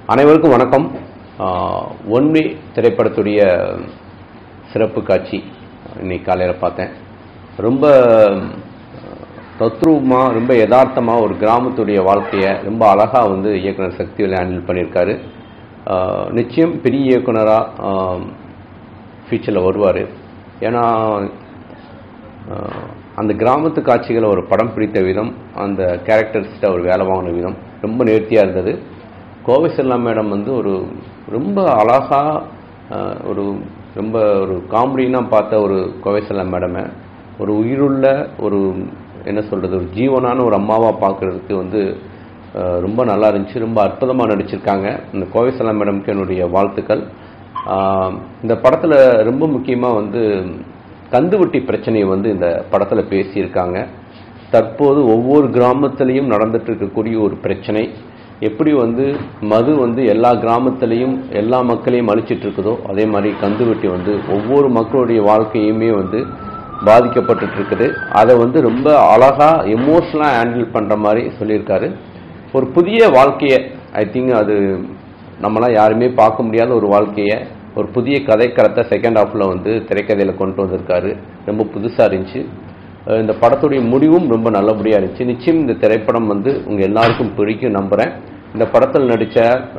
அனைவருக்கும் வணக்கம் ஒன்மே திரைப்படத்துடைய சிறப்பு காட்சி இன்னைக்கு காலையில் பார்த்தேன் ரொம்ப தத்ரூபமாக ரொம்ப யதார்த்தமாக ஒரு கிராமத்துடைய வாழ்க்கையை ரொம்ப அழகாக வந்து இயக்குனர் சக்திவேல் ஹேண்டில் பண்ணியிருக்காரு ஆஹ் நிச்சயம் பெரிய இயக்குனராக ஃபியூச்சரில் வருவார் ஏன்னா ஆஹ் அந்த கிராமத்து காட்சிகளை ஒரு படம் பிடித்த விதம் அந்த கேரக்டர்ஸ்கிட்ட ஒரு வேலை வாங்கின விதம் ரொம்ப நேர்த்தியாக இருந்தது கோவை செல்லா மேடம் வந்து ஒரு ரொம்ப அழகாக ஒரு ரொம்ப ஒரு காமெடினா பார்த்த ஒரு கோவை செல்லா மேடமை ஒரு உயிருள்ள ஒரு என்ன சொல்கிறது ஒரு ஜீவனான ஒரு அம்மாவாக பார்க்குறதுக்கு வந்து ஆஹ் ரொம்ப நல்லா இருந்துச்சு ரொம்ப அற்புதமாக நடிச்சிருக்காங்க இந்த கோவை செல்லா மேடம்க்கு என்னுடைய வாழ்த்துக்கள் ஆஹ் இந்த படத்தில் ரொம்ப முக்கியமாக வந்து கந்துவட்டி பிரச்சனையை வந்து இந்த படத்தில் பேசியிருக்காங்க தற்போது ஒவ்வொரு கிராமத்திலையும் நடந்துட்டு இருக்கக்கூடிய ஒரு பிரச்சனை எப்படி வந்து மது வந்து எல்லா கிராமத்திலையும் எல்லா மக்களையும் அழிச்சிட்டு இருக்குதோ அதே மாதிரி கந்துவட்டி வந்து ஒவ்வொரு மக்களுடைய வாழ்க்கையுமே வந்து பாதிக்கப்பட்டுட்டு இருக்குது அதை வந்து ரொம்ப அழகா எமோஷனலாக ஹேண்டில் பண்ணுற மாதிரி சொல்லியிருக்காரு ஒரு புதிய வாழ்க்கையை ஐ திங்க் அது நம்மளாம் யாருமே பார்க்க முடியாத ஒரு வாழ்க்கையை ஒரு புதிய கதைக்களத்தை செகண்ட் ஹாஃபில் வந்து திரைக்கதையில் கொண்டு வந்திருக்காரு ரொம்ப புதுசாக இருந்துச்சு அஹ் இந்த படத்துடைய முடிவும் ரொம்ப நல்லபடியாக இருந்துச்சு நிச்சயம் இந்த திரைப்படம் வந்து உங்கள் எல்லாருக்கும் பிடிக்கும் நம்புகிறேன் இந்த படத்தில் நடித்த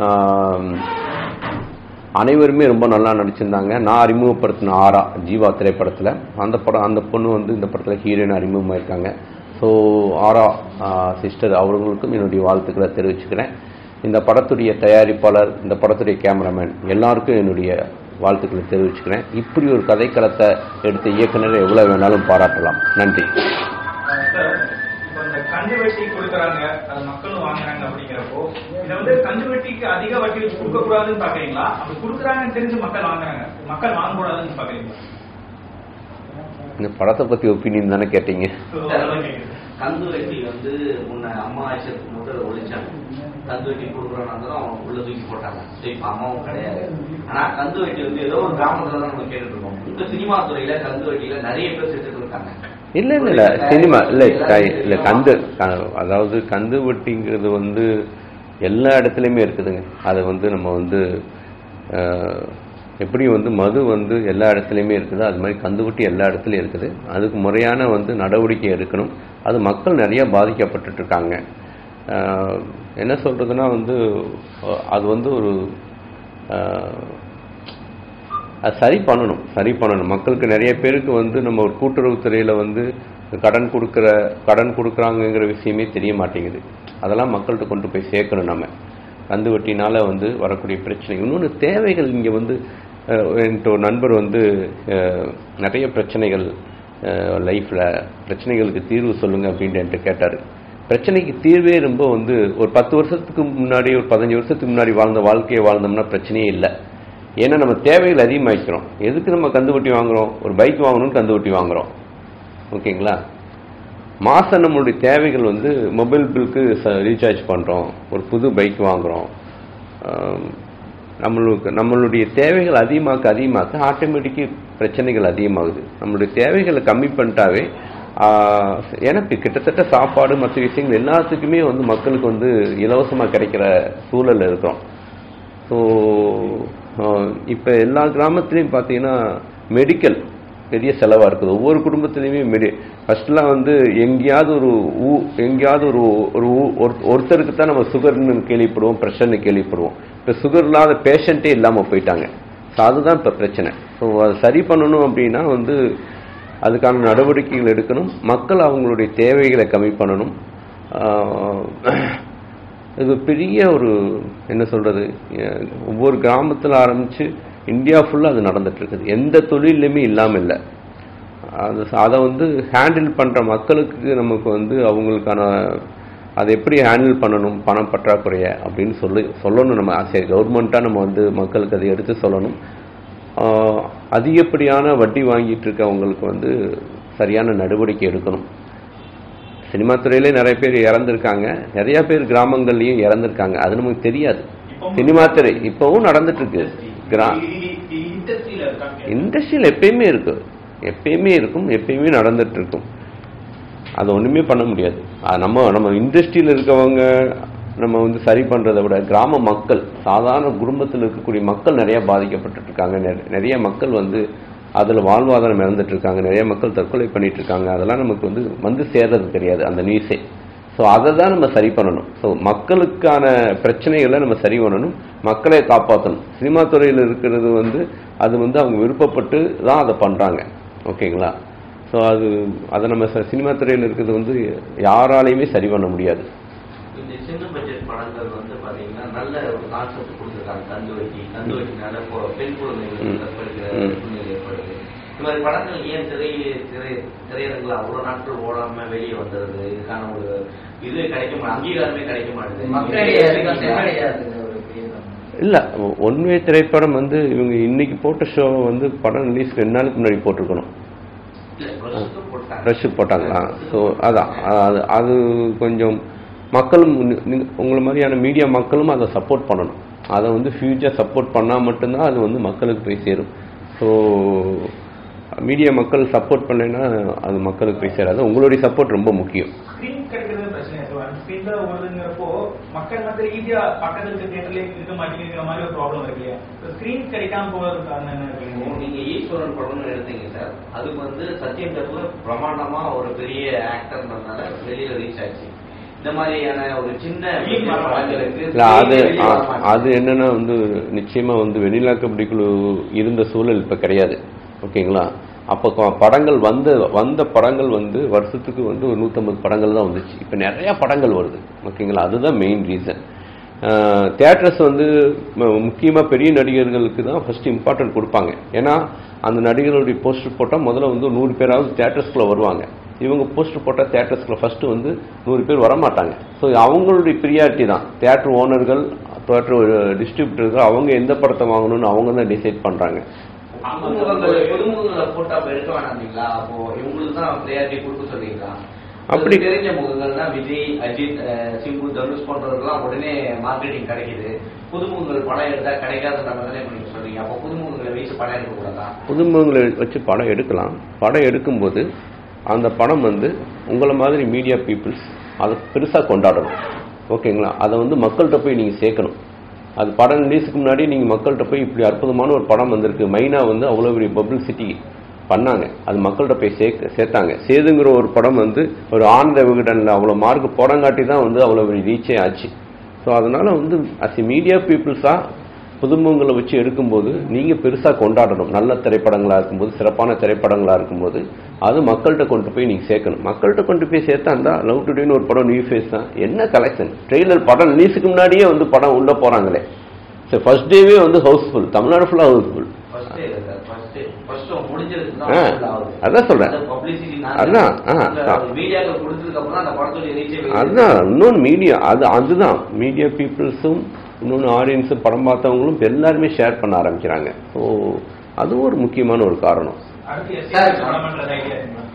அனைவருமே ரொம்ப நல்லா நடிச்சிருந்தாங்க நான் அறிமுகப்படுத்தின ஆரா ஜீவா திரைப்படத்தில் அந்த படம் அந்த பொண்ணு வந்து இந்த படத்தில் ஹீரோயின் அறிமுகமாயிருக்காங்க ஸோ ஆரா சிஸ்டர் அவர்களுக்கும் என்னுடைய வாழ்த்துக்களை தெரிவிச்சுக்கிறேன் இந்த படத்துடைய தயாரிப்பாளர் இந்த படத்துடைய கேமராமேன் எல்லாருக்கும் என்னுடைய வாழ்த்துக்களை தெரிவிச்சுக்கிறேன் இப்படி ஒரு கதைக்களத்தை எடுத்த இயக்குனரை எவ்வளோ வேணாலும் பாராட்டலாம் நன்றி சார் இப்போ இந்த கந்து வெட்டி கொடுக்குறாங்க அது மக்களும் வாங்குறாங்க அப்படிங்கிறப்போ இதை வந்து கந்து வெட்டிக்கு அதிக வட்டி வச்சு கொடுக்க கூடாதுன்னு பாக்குறீங்களா அப்படி கொடுக்குறாங்கன்னு தெரிஞ்சு மக்கள் வாங்குறாங்க மக்கள் வாங்கக்கூடாதுன்னு பாக்குறீங்களா இந்த படத்தை பற்றி ஒப்பீனியன் தானே கேட்டீங்க So, அதெல்லாம் கேக்குது. கந்து வெட்டி வந்து முன்ன அம்மா ஆட்சியத்துக்கு முதல்ல ஒழிச்சாங்க கந்து வெட்டி கொடுக்குறோம்னா தான் அவங்க உள்ள தூக்கி போட்டாங்க சரி இப்ப அம்மாவும் கிடையாது ஆனா கந்து வெட்டி வந்து ஏதோ ஒரு கிராமத்துல தான் நம்ம கேட்டுட்டு இருக்கோம் இந்த சினிமா துறையில கந்து வெட்டியில நிறைய பேர் செத்துட்டு இருக்காங்க இல்ல இல்ல இல்ல சினிமா இல்ல க- இல்ல கந்து க- அதாவது கந்து வட்டிங்கிறது வந்து எல்லா இடத்துலையுமே இருக்குதுங்க அது வந்து நம்ம வந்து அஹ், எப்படி வந்து மது வந்து எல்லா இடத்துலையுமே இருக்குது அது மாதிரி கந்து வட்டி எல்லா இடத்துலையும் இருக்குது அதுக்கு முறையான வந்து நடவடிக்கை எடுக்கணும் அது மக்கள் நிறைய பாதிக்கப்பட்டுட்டு இருக்காங்க அஹ், என்ன சொல்றதுன்னா வந்து அஹ், அது வந்து ஒரு அஹ், அது சரி பண்ணணும் சரி பண்ணணும் மக்களுக்கு நிறைய பேருக்கு வந்து நம்ம ஒரு கூட்டுறவுத்துறையில் வந்து கடன் கொடுக்குற கடன் கொடுக்குறாங்கங்கிற விஷயமே தெரிய மாட்டேங்குது அதெல்லாம் மக்கள்கிட்ட கொண்டு போய் சேர்க்கணும் நம்ம கந்து வட்டினால வந்து வரக்கூடிய பிரச்சனை இன்னொன்று தேவைகள் இங்கே வந்து அஹ், என்கிட்ட ஒரு நண்பர் வந்து அஹ், நிறைய பிரச்சனைகள் லைஃப்பில் பிரச்சனைகளுக்கு தீர்வு சொல்லுங்க அப்படின்ட்டு என்கிட்ட கேட்டார் பிரச்சனைக்கு தீர்வே ரொம்ப வந்து ஒரு பத்து வருஷத்துக்கு முன்னாடி ஒரு பதினஞ்சு வருஷத்துக்கு முன்னாடி வாழ்ந்த வாழ்க்கையை வாழ்ந்தோம்னா பிரச்சனையே இல்லை ஏன்னா நம்ம தேவைகள் அதிகமாகிக்கிறோம் எதுக்கு நம்ம கந்து வட்டி வாங்குறோம் ஒரு பைக் வாங்கணும்னு கந்து வட்டி வாங்குறோம் ஓகேங்களா மாதம் நம்மளுடைய தேவைகள் வந்து மொபைல் பில்க்கு ரீசார்ஜ் பண்ணுறோம் ஒரு புது பைக் வாங்குறோம் ஆம், நம்மளுக்கு நம்மளுடைய தேவைகள் அதிகமாக்க அதிகமாக்க ஆட்டோமேட்டிக்கு பிரச்சனைகள் அதிகமாகுது நம்மளுடைய தேவைகளை கம்மி பண்ணிட்டாவே ஆ, எனக்கு கிட்டத்தட்ட சாப்பாடு மற்ற விஷயங்கள் எல்லாத்துக்குமே வந்து மக்களுக்கு வந்து இலவசமாக கிடைக்கிற சூழல்ல இருக்கிறோம் ஸோ இப்போ எல்லா கிராமத்துலேயும் பார்த்தீங்கன்னா மெடிக்கல் பெரிய செலவாக இருக்குது ஒவ்வொரு குடும்பத்துலேயுமே மெடி ஃபர்ஸ்ட்லாம் வந்து எங்கேயாவது ஒரு ஊ எங்கேயாவது ஒரு ஒரு ஊ- ஒரு- ஒருத்தருக்கு தான் நம்ம சுகர்னு கேள்விப்படுவோம் ப்ரெஷர்னு கேள்விப்படுவோம் இப்போ சுகர் இல்லாத பேஷண்ட்டே இல்லாமல் போயிட்டாங்க ஸோ அதுதான் இப்போ பிரச்சனை ஸோ அதை சரி பண்ணணும் அப்படின்னா வந்து அதுக்கான நடவடிக்கைகள் எடுக்கணும் மக்கள் அவங்களுடைய தேவைகளை கம்மி பண்ணணும் ஆஹ் இது பெரிய ஒரு என்ன சொல்றது அஹ் ஒவ்வொரு கிராமத்தில் ஆரம்பிச்சு இந்தியா ஃபுல்லாக அது நடந்துட்டு இருக்குது எந்த தொழிலுமே இல்லாமல் இல்லை அது அதை வந்து ஹேண்டில் பண்ணுற மக்களுக்கு நமக்கு வந்து அவங்களுக்கான அதை எப்படி ஹேண்டில் பண்ணணும் பணம் பற்றாக்குறைய அப்படின்னு சொல்லி சொல்லணும் நம்ம சரி கவர்மெண்ட்டாக நம்ம வந்து மக்களுக்கு அதை எடுத்து சொல்லணும் ஆஹ் அதிகப்படியான வட்டி வாங்கிட்டு இருக்கவங்களுக்கு வந்து சரியான நடவடிக்கை எடுக்கணும் சினிமா துறையிலே நிறைய பேர் இறந்துருக்காங்க நிறைய பேர் கிராமங்கள்லயும் இறந்துருக்காங்க அது நமக்கு தெரியாது சினிமா துறை இப்பவும் நடந்துட்டு இருக்கு கிரா இண்டஸ்ட்ரியில இருக்காங்க இண்டஸ்ட்ரியில் எப்பயுமே இருக்கு எப்பயுமே இருக்கும் எப்பயுமே நடந்துட்டு இருக்கும் அது ஒண்ணுமே பண்ண முடியாது அது நம்ம நம்ம இண்டஸ்ட்ரியில் இருக்கவங்க நம்ம வந்து சரி பண்றதை விட கிராம மக்கள் சாதாரண குடும்பத்தில் இருக்கக்கூடிய மக்கள் நிறைய பாதிக்கப்பட்டு இருக்காங்க நெ- நிறைய மக்கள் வந்து அதுல வாழ்வாதாரம் இழந்துட்டு இருக்காங்க நிறைய மக்கள் தற்கொலை பண்ணிட்டு இருக்காங்க அதெல்லாம் நமக்கு வந்து வந்து சேர்றது தெரியாது அந்த நியூஸே ஸோ அதை தான் நம்ம சரி பண்ணணும் ஸோ மக்களுக்கான பிரச்சனைகளை நம்ம சரி பண்ணணும் மக்களை காப்பாற்றணும் சினிமா துறையில் இருக்கிறது வந்து அது வந்து அவங்க விருப்பப்பட்டு தான் அதை பண்றாங்க ஓகேங்களா ஸோ அது அதை நம்ம ச- சினிமா துறையில் இருக்கிறது வந்து யாராலையுமே சரி பண்ண முடியாது இந்த சின்ன பட்ஜெட் படங்கள் வந்து பாத்தீங்கன்னா நல்ல ஒரு கான்செப்ட் கொடுத்துருக்காங்க கந்து வெட்டி கந்து வெட்டினால இப்போ பெண் குழந்தைகளுக்கு ம். கற்பழிக்கிற ம். சூழ்நிலை ஏற்படுது இந்த மாதிரி படங்கள் ஏன் திரை திரை திரையரங்குல அவ்வளவு நாட்கள் ஓடாம வெளியே வந்துடுது இதுக்கான ஒரு இது கிடைக்க மாட்டேங்குது அங்கீகாரமே கிடைக்க மாட்டேங்குது மக்களிடையே அதிகம் சென்றடையாதுங்க ஒரு பெரிய இல்ல ஒன்வே திரைப்படம் வந்து இவங்க இன்னைக்கு போட்ட ஷோ வந்து படம் ரிலீஸ் ரெண்டு நாளுக்கு முன்னாடி போட்டிருக்கணும் இல்ல, பிரசுரம் போட்டாங்க. ரஷ் போட்டாங்களா ஸோ அதான் அது அது கொஞ்சம் மக்களும் நீ- நீ- உங்களை மாதிரியான மீடியா மக்களும் அதை சப்போர்ட் பண்ணணும் அதை வந்து ஃபியூச்சர் சப்போர்ட் பண்ணால் மட்டும்தான் அது வந்து மக்களுக்கு போய் சேரும் ஸோ மீடியா மக்கள் சப்போர்ட் பண்ணலைன்னா அது மக்களுக்கு போய் சேராது உங்களுடைய சப்போர்ட் ரொம்ப முக்கியம் ஸ்கிரீன் கிடைக்கிறது பிரச்சனை சார் அந்த ஸ்கிரீன்ல ஓடுதுங்கிறப்போ மக்கள் வந்து ஈஸியா பக்கத்துல இருக்க தியேட்டர்லயே இருக்க மாட்டேங்கிற மாதிரி ஒரு ப்ராப்ளம் இருக்கு இல்லையா ஸ்கிரீன் கிடைக்காம போறதுக்கு காரணம் என்ன இப்போ இருக்கு நீங்க ஈஸ்வரன் படம்னு எடுத்தீங்க சார் அதுக்கு வந்து சத்யம் கபூர் பிரமாண்டமா ஒரு பெரிய ஆக்டர்னால வெளியில ரீச் ஆச்சு இந்த மாதிரியான ஒரு சின்ன Leak வர படங்களுக்கு இல்ல அது வெளிய வர அ- மாட்டேங்குது. அது என்னன்னா வந்து நிச்சயமா வந்து வெண்ணிலா கபடி குழு இருந்த சூழல் இப்ப கிடையாது ஓகேங்களா அப்போ கொ- படங்கள் வந்த வந்த படங்கள் வந்து வருஷத்துக்கு வந்து ஒரு நூற்றம்பது படங்கள் தான் வந்துச்சு இப்போ நிறைய படங்கள் வருது ஓகேங்களா அதுதான் மெயின் ரீசன் தியேட்டர்ஸ் வந்து ம- முக்கியமா பெரிய நடிகர்களுக்கு தான் ஃபர்ஸ்ட் இம்பார்ட்டன்ட் கொடுப்பாங்க ஏன்னா அந்த நடிகர்களுடைய போஸ்டர் போட்டால் முதல்ல வந்து நூறு பேராவது தியேட்டர்ஸ்குள்ள வருவாங்க இவங்க போஸ்டர் போட்டால் தியேட்டர்ஸ்குள்ள ஃபர்ஸ்ட் வந்து நூறு பேர் வரமாட்டாங்க ஸோ அவங்களுடைய ப்ரியாரிட்டி தான் தியேட்டர் ஓனர்கள் தியேட்டர் டிஸ்ட்ரிபியூட்டர்கள் அவங்க எந்த படத்தை வாங்கணும்னு அவங்க தான் டிசைட் பண்றாங்க புதுமுகங்களை புதுமுகங்களை போட்டு அப்ப எடுக்க வேணாங்களா அப்போ இவங்களுக்கு தான் ப்ரையாரிட்டி கொடுக்க சொல்றீங்களா அப்படி- அப்படி தெரிஞ்ச முகங்கள் தான் விஜய் அஜித் அஹ், சிம்பு தனுஷ் போன்றவர்கள்லாம் உடனே மார்க்கெட்டிங் கிடைக்குது புதுமுகங்கள் படம் எடுத்தா கிடைக்காதுன்ற தானே நீங்க சொல்றீங்க அப்போ புதுமுகங்களை வச்சு படம் எடுக்க கூடாதா புதுமுகங்களை வச்சு படம் எடுக்கலாம் படம் எடுக்கும்போது அந்த படம் வந்து உங்களை மாதிரி மீடியா பீப்புள்ஸ் அதை பெருசா கொண்டாடணும் ஓகேங்களா அதை வந்து மக்கள்கிட்ட போய் நீங்க சேர்க்கணும் அது படம் ரிலீஸுக்கு முன்னாடி நீங்க மக்கள்கிட்ட போய் இப்படி அற்புதமான ஒரு படம் வந்திருக்கு மைனா வந்து அவ்வளோ பெரிய பப்ளிசிட்டி பண்ணாங்க அது மக்கள்கிட்ட போய் சேர்க்க சேர்த்தாங்க சேதுங்கிற ஒரு படம் வந்து ஒரு ஆனந்த விகடனில் அவ்வளோ மார்க் போடங்காட்டி தான் வந்து அவ்வளோ பெரிய ரீச்சே ஆச்சு ஸோ அதனால வந்து அஸ் எ மீடியா பீப்புள்ஸாக புதுமுகங்களை வச்சு எடுக்கும்போது நீங்க பெருசா கொண்டாடணும் நல்ல திரைப்படங்களா இருக்கும்போது சிறப்பான திரைப்படங்களா இருக்கும்போது அது மக்கள்கிட்ட கொண்டு போய் நீங்க சேர்க்கணும் மக்கள்கிட்ட கொண்டு போய் சேர்த்தா இருந்தா லவ் டுடேன்னு ஒரு படம் நியூ ஃபேஸ் தான் என்ன கலெக்ஷன் ட்ரெய்லர் படம் ரிலீஸுக்கு முன்னாடியே வந்து படம் உள்ள போறாங்களே சரி ஃபர்ஸ்ட் டேவே வந்து ஹவுஸ்ஃபுல் தமிழ்நாடு ஃபுல்லா housefull first day sir first day first முடிஞ்சதுக்கு ஆ, அதான் சொல்றேன். பப்ளிசிட்டி அதான், ஆ, மீடியாக்கு கொடுத்ததுக்கு அப்புறம் அந்த படத்துடைய ரீச்சே அதுதான் இன்னொன்று மீடியா அது அதுதான் மீடியா பீப்புள்ஸும் இன்னொன்று ஆடியன்ஸும் படம் பார்த்தவங்களும் இப்ப எல்லாருமே ஷேர் பண்ண ஆரம்பிக்கிறாங்க ஸோ அதுவும் ஒரு முக்கியமான ஒரு காரணம் அடுத்து சார், எஸ்ஏ படம் பண்றது ஐடியா இருக்குங்களா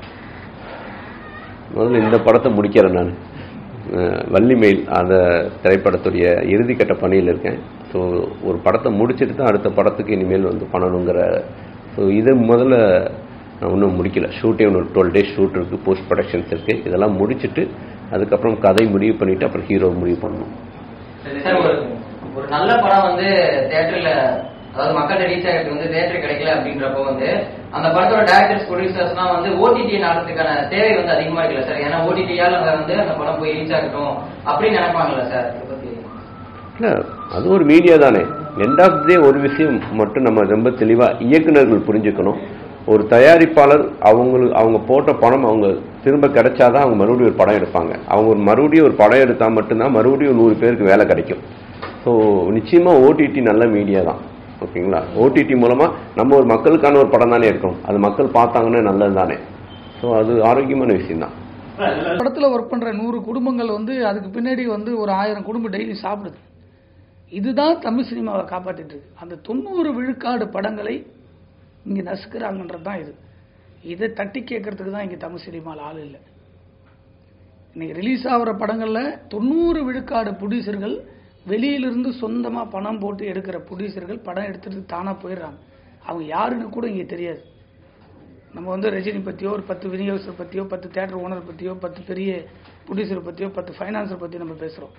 முதல்ல இந்த படத்தை முடிக்கிறேன் நான் வள்ளிமயில் அந்த திரைப்படத்துடைய இறுதிக்கட்ட பணியில் இருக்கேன் ஸோ ஒரு படத்தை முடிச்சிட்டு தான் அடுத்த படத்துக்கு இனிமேல் வந்து பண்ணணுங்கிற ஸோ இதை முதல்ல நான் இன்னும் முடிக்கல ஷூட்டே ஒன்று டுவெல் டேஸ் ஷூட் இருக்கு போஸ்ட் ப்ரொடக்ஷன்ஸ் இருக்கு இதெல்லாம் முடிச்சிட்டு அதுக்கப்புறம் கதை முடிவு பண்ணிட்டு அப்புறம் ஹீரோ முடிவு பண்ணணும் சார் ஒரு ஒரு நல்ல படம் வந்து தியேட்டர்ல அதாவது மக்கள்கிட்ட ரீச் ஆகிறதுக்கு வந்து தியேட்டர் கிடைக்கல அப்படின்றப்போ வந்து அந்த படத்தோட டேரக்டர்ஸ் ப்ரொடியூசர்ஸ்லாம் வந்து ஓடிடி நாடுறதுக்கான தேவை வந்து அதிகமா இருக்குல்ல சார் ஏன்னா ஓடிடியால வந்து அந்த படம் போய் ரீச் ஆகட்டும் அப்படின்னு நினைப்பாங்கல்ல சார் இதை பத்தி இல்ல அது ஒரு மீடியா தானே எண்ட் ஆஃப் டே ஒரு விஷயம் மட்டும் நம்ம ரொம்ப தெளிவா இயக்குனர்கள் புரிஞ்சுக்கணும் ஒரு தயாரிப்பாளர் அவங்களுக்கு அவங்க போட்ட பணம் அவங்க திரும்ப கிடைச்சாதான் அவங்க மறுபடியும் ஒரு படம் எடுப்பாங்க அவங்க ஒரு மறுபடியும் ஒரு படம் எடுத்தா மட்டும்தான் மறுபடியும் நூறு பேருக்கு வேலை கிடைக்கும் ஸோ நிச்சயமா ஓடிடி நல்ல மீடியா தான் ஓகேங்களா ஓடிடி மூலமா நம்ம ஒரு மக்களுக்கான ஒரு படம் தானே இருக்கும் அது மக்கள் பார்த்தாங்கன்னா நல்லது தானே ஸோ அது ஆரோக்கியமான விஷயம் தான் படத்தில் ஒர்க் பண்ணுற நூறு குடும்பங்கள் வந்து அதுக்கு பின்னாடி வந்து ஒரு ஆயிரம் குடும்பம் டெய்லி சாப்பிடுது இதுதான் தமிழ் சினிமாவை காப்பாற்றிட்டு இருக்கு அந்த தொண்ணூறு விழுக்காடு படங்களை இங்கே நசுக்கிறாங்கன்றது தான் இது இதை தட்டி கேட்கறதுக்கு தான் இங்கே தமிழ் சினிமாவில் ஆள் இல்லை இன்னைக்கு ரிலீஸ் ஆகிற படங்களில் தொண்ணூறு விழுக்காடு ப்ரொடியூசர்கள் வெளியிலிருந்து சொந்தமாக பணம் போட்டு எடுக்கிற ப்ரொடியூசர்கள் படம் எடுத்துட்டு தானாக போயிடுறாங்க அவங்க யாருன்னு கூட இங்கே தெரியாது நம்ம வந்து ரஜினி பற்றியோ ஒரு பத்து விநியோகஸ்தர் பற்றியோ பத்து தேட்டர் ஓனர் பற்றியோ பத்து பெரிய ப்ரொடியூசர் பற்றியோ பத்து ஃபைனான்சர் பற்றி நம்ம பேசுகிறோம்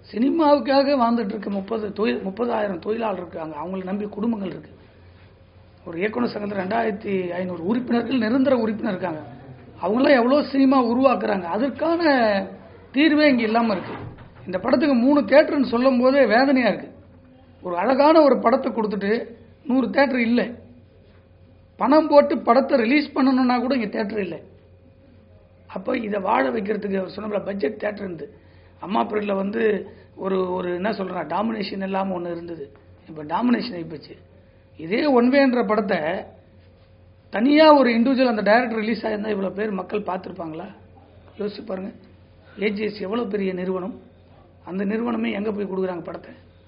சினிமாவுக்காக வாழ்ந்துட்டு இருக்க முப்பது தொழில் முப்பதாயிரம் தொழிலாளர் இருக்காங்க அவங்களை நம்பி குடும்பங்கள் இருக்கு ஒரு இயக்குனர் சங்கத்தில் ரெண்டாயிரத்தி ஐநூறு உறுப்பினர்கள் நிரந்தர உறுப்பினர் இருக்காங்க அவங்களாம் எவ்வளோ சினிமா உருவாக்குறாங்க அதற்கான தீர்வே இங்கே இல்லாமல் இருக்கு இந்த படத்துக்கு மூணு தேட்டர்னு சொல்லும் போதே வேதனையாக இருக்கு ஒரு அழகான ஒரு படத்தை கொடுத்துட்டு நூறு தேட்டர் இல்லை பணம் போட்டு படத்தை ரிலீஸ் பண்ணணும்னா கூட இங்கே தேட்டர் இல்லை அப்போ இதை வாழ வைக்கிறதுக்கு அவர் சொன்ன பட்ஜெட் தேட்டர் இருந்து அம்மா பீரியடில் வந்து ஒரு ஒரு என்ன சொல்கிறேன் டாமினேஷன் இல்லாமல் ஒன்று இருந்தது இப்போ டாமினேஷன் ஆகிப்போச்சு இதே ஒன்வேன்ற படத்தை தனியாக ஒரு இண்டிவிஜுவல் அந்த டைரக்டர் ரிலீஸ் ஆகியிருந்தா இவ்வளோ பேர் மக்கள் பார்த்துருப்பாங்களா யோசிச்சு பாருங்க ஏஜிஎஸ் எவ்வளோ பெரிய நிறுவனம் அந்த நிறுவனமே எங்கே போய் கொடுக்குறாங்க படத்தை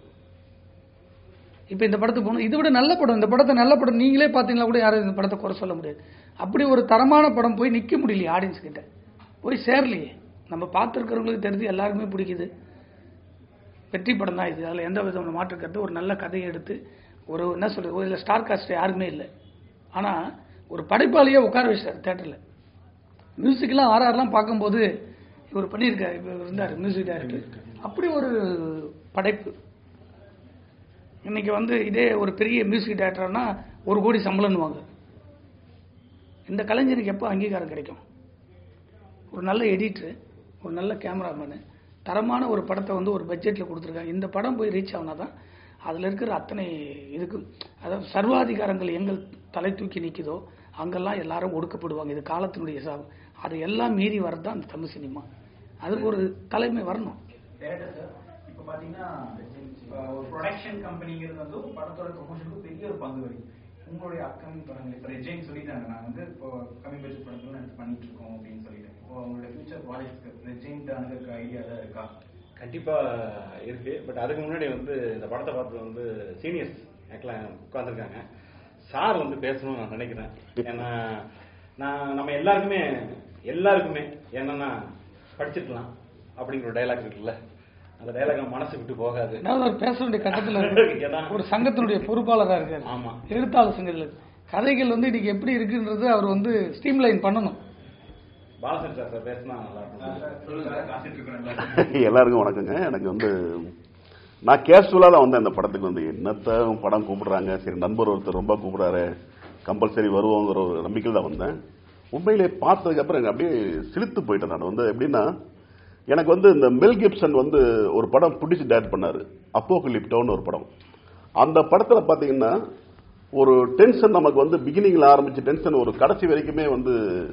இப்போ இந்த படத்துக்கு போகணும் இதை விட நல்ல படம் இந்த படத்தை நல்ல படம் நீங்களே பார்த்தீங்களா கூட யாரும் இந்த படத்தை குறை சொல்ல முடியாது அப்படி ஒரு தரமான படம் போய் நிற்க முடியலையே ஆடியன்ஸ் கிட்ட போய் சேரலையே நம்ம பார்த்துருக்கிறவங்களுக்கு தெரிஞ்சு எல்லாருக்குமே பிடிக்குது வெற்றி படம் தான் இது அதில் எந்த விதமான மாற்று கருத்து ஒரு நல்ல கதையை எடுத்து ஒரு என்ன சொல்றது ஒரு ஸ்டார் காஸ்ட் யாருமே இல்லை ஆனால் ஒரு படைப்பாளியே உட்கார வச்சிட்டார் தேட்டரில் மியூசிக்லாம் ஆர்ஆர்லாம் பார்க்கும்போது இவர் பண்ணியிருக்காரு இவர் இருந்தார் மியூசிக் டைரக்டர் அப்படி ஒரு படைப்பு இன்னைக்கு வந்து இதே ஒரு பெரிய மியூசிக் டைரக்டர்னா ஒரு கோடி சம்பளம்னுவாங்க இந்த கலைஞருக்கு எப்போ அங்கீகாரம் கிடைக்கும் ஒரு நல்ல எடிட்டரு ஒரு நல்ல கேமராமேனு தரமான ஒரு படத்தை வந்து ஒரு பட்ஜெட்டில் கொடுத்துருக்காங்க இந்த படம் போய் ரீச் ஆகுனா தான் அதில் இருக்கிற அத்தனை இதுக்கு அதாவது சர்வாதிகாரங்கள் எங்கள் தலை தூக்கி நிற்குதோ அங்கெல்லாம் எல்லாரும் ஒடுக்கப்படுவாங்க இது காலத்தினுடைய சாபம் அதை எல்லாம் மீறி வரது தான் அந்த தமிழ் சினிமா அதுக்கு ஒரு தலைமை வரணும் டேரக்டர் சார் இப்போ பார்த்தீங்கன்னா இப்போ ஒரு ப்ரொடக்ஷன் கம்பெனிங்கிறது வந்து ஒரு படத்தோட ப்ரொமோஷனுக்கு பெரிய ஒரு பங்கு வரும் உங்களுடைய அப்கமிங் படங்கள் இப்போ ரெஜைன் சொல்லிட்டாங்க நான் வந்து இப்போ கம்மி பட்ஜெட் படங்கள் எடுத்து பண்ணிட்டு இருக்கோம் அப்படின்னு சொல்லிட்டு இப்போ உங்களுடைய ஃபியூச்சர் ப்ராஜெக்ட்ஸ்க்கு ரெஜைன் அணுகிறதுக்கு ஐடியா தான் இருக்கா கண்டிப்பா இருக்கு பட் அதுக்கு முன்னாடி வந்து இந்த படத்தை பார்த்து வந்து சீனியர்ஸ் ஆக்சுவலாக உட்காந்துருக்காங்க சார் வந்து பேசணும்னு நான் நினைக்கிறேன் ஏன்னா நான் நம்ம எல்லாருக்குமே எல்லாருக்குமே என்னன்னா படிச்சிருக்கலாம் அப்படிங்கிற ஒரு டைலாக் இருக்குல்ல அந்த டைலாக் மனசு விட்டு போகாது ஏதாவது ஒரு பேச வேண்டிய கட்டத்தில் இருக்கு ஏன்னா ஒரு சங்கத்தினுடைய பொறுப்பாளராக இருக்காரு ஆமா எழுத்தாளர் சங்கத்தில் கதைகள் வந்து இன்னைக்கு எப்படி இருக்குன்றது அவர் வந்து ஸ்ட்ரீம்லைன் பண்ணணும் பாலசன் சார் சார் பேசினா நல்லா இருக்கும் சொல்லுங்க சார் காத்துட்டு இருக்கோம் எல்லாரும் எல்லாருக்கும் வணக்கங்க எனக்கு வந்து நான் கேஷுவலாக தான் வந்தேன் இந்த படத்துக்கு வந்து என்னத்த படம் கூப்பிடுறாங்க சரி நண்பர் ஒருத்தர் ரொம்ப கூப்பிடுறாரு கம்பல்சரி வருவோங்கிற ஒரு நம்பிக்கையில் தான் வந்தேன் உண்மையிலே பார்த்ததுக்கு அப்புறம் எனக்கு அப்படியே சிலித்து போயிட்டேன் நான் வந்து எப்படின்னா எனக்கு வந்து இந்த மெல் கிப்சன் வந்து ஒரு படம் பிடிச்சி டேரக்ட் பண்ணாரு அப்போக்கு டவுன் ஒரு படம் அந்த படத்தில் பார்த்தீங்கன்னா ஒரு டென்ஷன் நமக்கு வந்து பிகினிங்கில் ஆரம்பிச்ச டென்ஷன் ஒரு கடைசி வரைக்குமே வந்து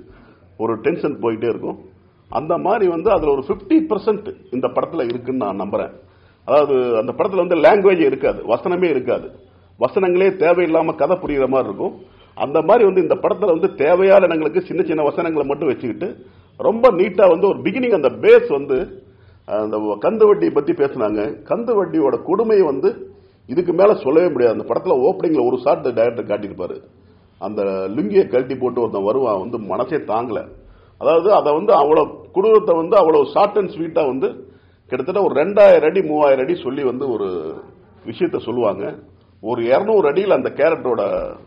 ஒரு டென்ஷன் போயிட்டே இருக்கும் அந்த மாதிரி வந்து அதில் ஒரு ஃபிஃப்டி பர்சன்ட் இந்த படத்தில் இருக்குன்னு நான் நம்புறேன் அதாவது அந்த படத்தில் வந்து லாங்குவேஜ் இருக்காது வசனமே இருக்காது வசனங்களே தேவையில்லாம கதை புரியுற மாதிரி இருக்கும் அந்த மாதிரி வந்து இந்த படத்தில் வந்து தேவையான இடங்களுக்கு சின்ன சின்ன வசனங்களை மட்டும் வச்சுக்கிட்டு ரொம்ப நீட்டா வந்து ஒரு பிகினிங் அந்த பேஸ் வந்து அந்த கந்து வட்டி பத்தி பேசுனாங்க கந்து வட்டியோட கொடுமையை வந்து இதுக்கு மேல சொல்லவே முடியாது அந்த படத்துல ஓப்பனிங்ல ஒரு ஷாட் டைரக்டர் காட்டியிருப்பாரு அந்த லுங்கியை கழட்டி போட்டு ஒருத்தன் வருவான் வந்து மனசே தாங்கல அதாவது அதை வந்து அவ்வளவு குடும்பத்தை வந்து அவ்வளவு ஷார்ட் அண்ட் ஸ்வீட்டா வந்து கிட்டத்தட்ட ஒரு ரெண்டாயிரம் அடி மூவாயிரம் அடி சொல்லி வந்து ஒரு விஷயத்த சொல்லுவாங்க ஒரு இருநூறு அடியில் அந்த கேரக்டரோட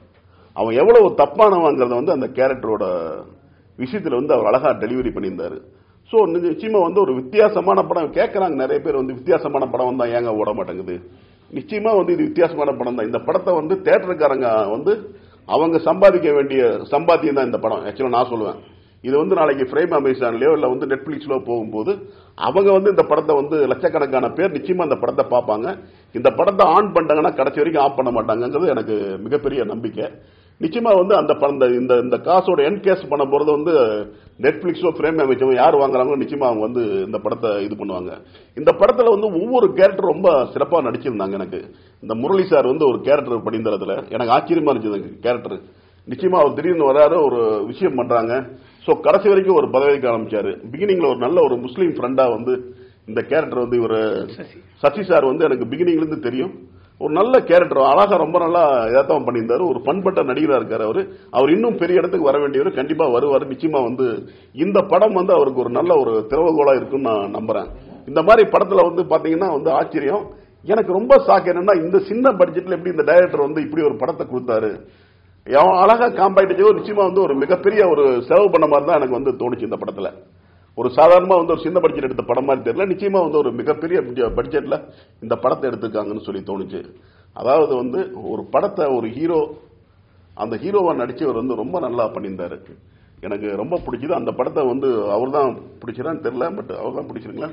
அவன் எவ்வளவு தப்பானவங்கிறத வந்து அந்த கேரக்டரோட விஷயத்துல வந்து அவர் அழகா டெலிவரி பண்ணியிருந்தாரு ஸோ நிச்சயமா வந்து ஒரு வித்தியாசமான படம் கேட்கறாங்க நிறைய பேர் வந்து வித்தியாசமான படம் வந்தா ஏங்க ஓட மாட்டேங்குது நிச்சயமா வந்து இது வித்தியாசமான படம் தான் இந்த படத்தை வந்து தேட்டருக்காரங்க வந்து அவங்க சம்பாதிக்க வேண்டிய சம்பாத்தியம் தான் இந்த படம் ஆக்சுவலா நான் சொல்லுவேன் இது வந்து நாளைக்கு ஃப்ரேம் அமேசான்லயோ இல்ல வந்து நெட்ஃபிளிக்ஸ்லோ போகும்போது அவங்க வந்து இந்த படத்தை வந்து லட்சக்கணக்கான பேர் நிச்சயமா இந்த படத்தை பார்ப்பாங்க இந்த படத்தை ஆன் பண்ணிட்டாங்கன்னா கடைசி வரைக்கும் ஆஃப் பண்ண மாட்டாங்கங்கிறது எனக்கு மிகப்பெரிய நம்பிக்கை நிச்சயமா வந்து அந்த ப- இந்த இந்த இந்த காசோட என் கேஸ் பண்ண போறது வந்து நெட்ஃபிளிக்ஸோ ஃப்ரேம் அமைச்சோ யார் வாங்குறாங்களோ நிச்சயமா அவங்க வந்து இந்த படத்தை இது பண்ணுவாங்க இந்த படத்துல வந்து ஒவ்வொரு கேரக்டர் ரொம்ப சிறப்பா நடிச்சிருந்தாங்க எனக்கு இந்த முரளி சார் வந்து ஒரு கேரக்டர் பண்ணியிருந்ததுல எனக்கு ஆச்சரியமா இருந்துச்சு கேரக்டர் நிச்சயமா அவர் திடீர்னு வராரு ஒரு விஷயம் பண்றாங்க சோ கடைசி வரைக்கும் ஒரு பதவிக்கு ஆரம்பிச்சாரு பிகினிங்ல ஒரு நல்ல ஒரு முஸ்லீம் ஃப்ரெண்டா வந்து இந்த கேரக்டர் வந்து இவர் சசி சசி சார் வந்து எனக்கு பிகினிங்ல இருந்து தெரியும் ஒரு நல்ல கேரக்டர் அழகா ரொம்ப நல்லா இதாத்தான் பண்ணியிருந்தாரு ஒரு பண்பட்ட நடிகரா இருக்காரு அவரு அவர் இன்னும் பெரிய இடத்துக்கு வர வேண்டியவர் கண்டிப்பா வருவார் நிச்சயமா வந்து இந்த படம் வந்து அவருக்கு ஒரு நல்ல ஒரு திறவுகோலா இருக்குன்னு நான் நம்புறேன் இந்த மாதிரி படத்துல வந்து பாத்தீங்கன்னா வந்து ஆச்சரியம் எனக்கு ரொம்ப சாக்கு என்னன்னா இந்த சின்ன பட்ஜெட்ல எப்படி இந்த டைரக்டர் வந்து இப்படி ஒரு படத்தை கொடுத்தாரு அவன் அழகா காம்பாக்ட் நிச்சயமா வந்து ஒரு மிகப்பெரிய ஒரு செலவு பண்ண மாதிரி தான் எனக்கு வந்து தோணுச்சு இந்த படத்துல ஒரு சாதாரணமா வந்து ஒரு சின்ன பட்ஜெட் எடுத்த படம் மாதிரி தெரியல நிச்சயமா வந்து ஒரு மிகப்பெரிய பட்ஜெட்ல இந்த படத்தை எடுத்திருக்காங்கன்னு சொல்லி தோணுச்சு அதாவது வந்து ஒரு படத்தை ஒரு ஹீரோ அந்த ஹீரோவா நடிச்சவர் வந்து ரொம்ப நல்லா பண்ணியிருந்தாரு எனக்கு ரொம்ப பிடிச்சது அந்த படத்தை வந்து அவர் தான் பிடிச்சிடான்னு தெரியல பட் அவர் தான் பிடிச்சிருங்களா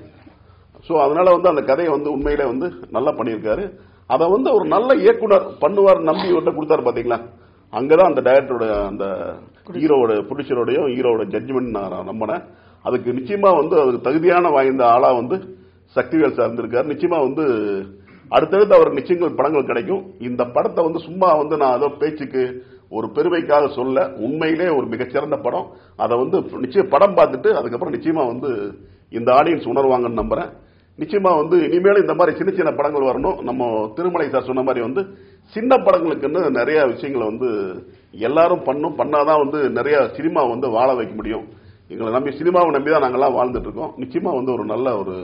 ஸோ அதனால வந்து அந்த கதையை வந்து உண்மையிலே வந்து நல்லா பண்ணியிருக்காரு அதை வந்து ஒரு நல்ல இயக்குனர் பண்ணுவார் நம்பி இவர்கிட்ட கொடுத்தாரு பாத்தீங்களா அங்கதான் அந்த டைரக்டரோட அந்த ஹீரோவோட ப்ரொடியூசரோடையும் ஹீரோவோட ஜட்ஜ்மெண்ட் நான் நம்பினேன் அதுக்கு நிச்சயமா வந்து அதுக்கு தகுதியான வாய்ந்த ஆளா வந்து சக்திவேல் சார் இருந்திருக்காரு நிச்சயமா வந்து அடுத்தடுத்து அவருக்கு நிச்சயங்கள் படங்கள் கிடைக்கும் இந்த படத்தை வந்து சும்மா வந்து நான் ஏதோ பேச்சுக்கு ஒரு பெருமைக்காக சொல்ல உண்மையிலே ஒரு மிகச்சிறந்த படம் அதை வந்து நிச்சயம் படம் பார்த்துட்டு அதுக்கப்புறம் நிச்சயமா வந்து இந்த ஆடியன்ஸ் உணர்வாங்கன்னு நம்புறேன் நிச்சயமா வந்து இனிமேல் இந்த மாதிரி சின்ன சின்ன படங்கள் வரணும் நம்ம திருமலை சார் சொன்ன மாதிரி வந்து சின்ன படங்களுக்குன்னு நிறைய விஷயங்களை வந்து எல்லாரும் பண்ணும் பண்ணாதான் வந்து நிறைய சினிமா வந்து வாழ வைக்க முடியும் எங்களை நம்பி சினிமாவை நம்பி தான் நாங்கெல்லாம் வாழ்ந்துட்டு இருக்கோம் நிச்சயமா வந்து ஒரு நல்ல ஒரு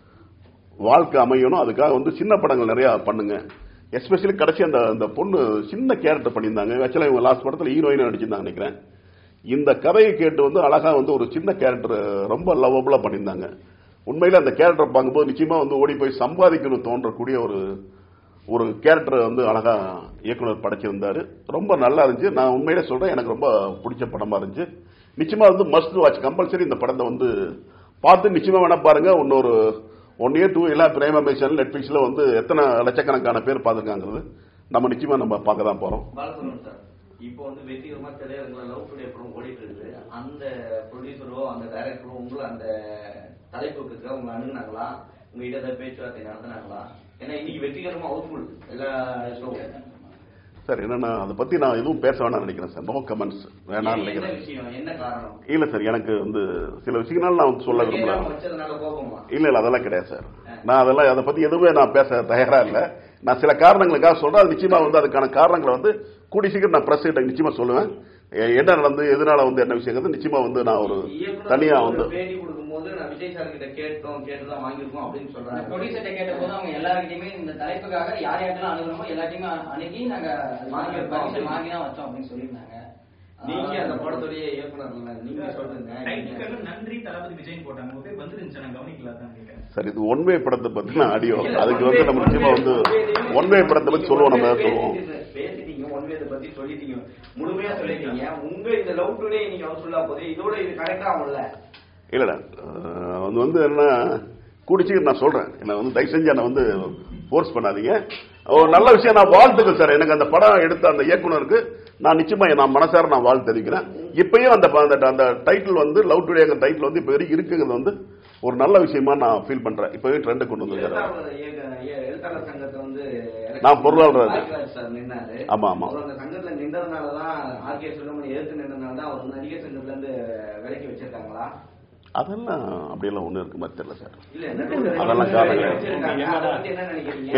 வாழ்க்கை அமையணும் அதுக்காக வந்து சின்ன படங்கள் நிறைய பண்ணுங்க எஸ்பெஷலி கடைசி அந்த அந்த பொண்ணு சின்ன கேரக்டர் பண்ணியிருந்தாங்க ஆக்சுவலாக இவங்க லாஸ்ட் படத்தில் ஹீரோயினா நடிச்சிருந்தாங்க நினைக்கிறேன் இந்த கதையை கேட்டு வந்து அழகா வந்து ஒரு சின்ன கேரக்டர் ரொம்ப லவ்வபுளா பண்ணியிருந்தாங்க உண்மையில அந்த கேரக்டர் பார்க்கும்போது நிச்சயமா வந்து ஓடி போய் சம்பாதிக்கணும் தோன்றக்கூடிய ஒரு ஒரு கேரக்டர் வந்து அழகா இயக்குனர் படைச்சிருந்தாரு ரொம்ப நல்லா இருந்துச்சு நான் உண்மையிலே சொல்றேன் எனக்கு ரொம்ப பிடிச்ச படமா இருந்துச்சு நிச்சயமா வந்து மஸ்ட் வாட்ச் கம்பல்சரி இந்த படத்தை வந்து பார்த்து நிச்சயமா வேணா பாருங்க இன்னொரு ஒன் இயர் டூ எல்லாம் பிரேம் அமேசான் நெட்ஃபிளிக்ஸ்ல வந்து எத்தனை லட்சக்கணக்கான பேர் பார்த்துருக்காங்கிறது நம்ம நிச்சயமா நம்ம பார்க்க தான் போறோம் பாலசுப்ரமணியம் சார் இப்போ வந்து வெற்றிகரமா திரையரங்குல லவ் டுடே படம் ஓடிட்டு இருக்குது அந்த ப்ரொடியூசரோ அந்த டைரக்டரோ உங்களை அந்த தலைப்புக்கு உங்களை அணுகுனாங்களா உங்ககிட்ட ஏதாவது பேச்சுவார்த்தை நடத்தினாங்களா ஏன்னா இன்னைக்கு வெற்றிகரமா அவுட்ஃபுல் எல்லா ஷோவும் சார் என்னன்னா அதை பத்தி நான் எதுவும் பேச வேணாம்னு நினைக்கிறேன் சார் நோ கமெண்ட்ஸ் வேணாம்னு என்ன நினைக்கிறேன் விஷயம் என்ன காரணம் இல்ல சார் எனக்கு வந்து சில விஷயங்கள் நான் வந்து சொல்ல விரும்பல கேட்காம வச்சதுனால கோபமா இல்ல இல்ல அதெல்லாம் கிடையாது சார் நான் அதெல்லாம் அதை பத்தி எதுவுமே நான் பேச தயாரா இல்ல நான் சில காரணங்களுக்காக சொல்றேன் அது நிச்சயமா வந்து அதுக்கான காரணங்களை வந்து கூடி சீக்கிரம் நான் பிரஸ் கிட்ட நிச்சயமா சொல்லுவேன் எ- என்ன நடந்து எதனால வந்து என்ன விஷயங்கிறது நிச்சயமா வந்து நான் ஒரு இயக்குனர் தனியா ஒரு வந்து பேட்டி கொடுக்கும்போது நான் விஜய் சார் கிட்ட கேட்டோம் கேட்டுதான் வாங்கியிருக்கோம் அப்படின்னு சொல்றாங்க ப்ரொடியூசர்ட்ட கேட்டபோது அவங்க எல்லாருக்கிட்டையுமே இந்த தலைப்புக்காக யார் யார்ட்டெல்லாம் அணுகணுமோ எல்லாத்தையுமே அணுகி நாங்க வாங்கி பர்மிஷன் வாங்கி தான் வச்சோம் அப்படின்னு சொல்லியிருந்தாங்க நீங்க அந்த படத்துடைய இயக்குனர் இல்ல, நீங்க சொல்லுங்க டைட்டிலுக்காக நன்றி தளபதி விஜய் போட்டாங்க உங்க பேர் வந்துருந்துச்சு நான் கவனிக்கல தான் கேட்டேன் சார் இது ஒன்வே படத்தை பத்தின ஆடியோ அதுக்கு வந்து நம்ம நிச்சயமா வந்து ஒன்வே படத்தை பத்தி சொல்லுவோம் நம்ம ஏதாவது சொல்லுவோம் பேசிட்டீங்க ஒன் வே பத்தி சொல்லிட்டீங்க முழுமையா சொல்லிட்டீங்க உங்க இந்த லவ் டுடே நீங்க அவர் சொல்லா போது இதோட இது கரெக்டா ஆகும்ல இல்ல அஹ், அது வந்து என்ன குடிச்சு நான் சொல்றேன் என்ன வந்து தயவு செஞ்சு என்ன வந்து ஃபோர்ஸ் பண்ணாதீங்க ஒரு நல்ல விஷயம் நான் வாழ்த்துக்கள் சார் எனக்கு அந்த படம் எடுத்த அந்த இயக்குனருக்கு நான் நிச்சயமா நான் மனசார நான் வாழ்த்து தெரிவிக்கிறேன் இப்பயும் அந்த ப- அந்த- அந்த டைட்டில் வந்து லவ் டுடேங்கிற டைட்டில் வந்து இப்ப வரைக்கும் இருக்குங்கிறது வந்து ஒரு நல்ல விஷயமா நான் ஃபீல் பண்றேன் இப்பவே ட்ரெண்ட் கொண்டு வந்திருக்காரு எழுத்தாளர் இயக்க- எ- எழுத்தாளர் சங்கத்தை வந்து நான் பொருளாளர். ஆர்கேராஜ் சார் நின்னாரு ஆமா, ஆமா. அவர் அந்த சங்கத்துல நின்றதுனாலதான் ஆர்கே சுப்பிரமணி எதிர்த்து நின்றதுனாலதான் அவர் வந்து நடிகர் சங்கத்துல இருந்து விலக்கி வச்சிருக்காங்களா அதெல்லாம் அப்படியெல்லாம் ஒண்ணு இருக்கு மாதிரி தெரியல சார் இல்ல நடுவுல அதெல்லாம் காரணம் விலக்கி கிடையாது. வச்சிருக்காங்க. அதை பத்தி என்ன நினைக்கிறீங்க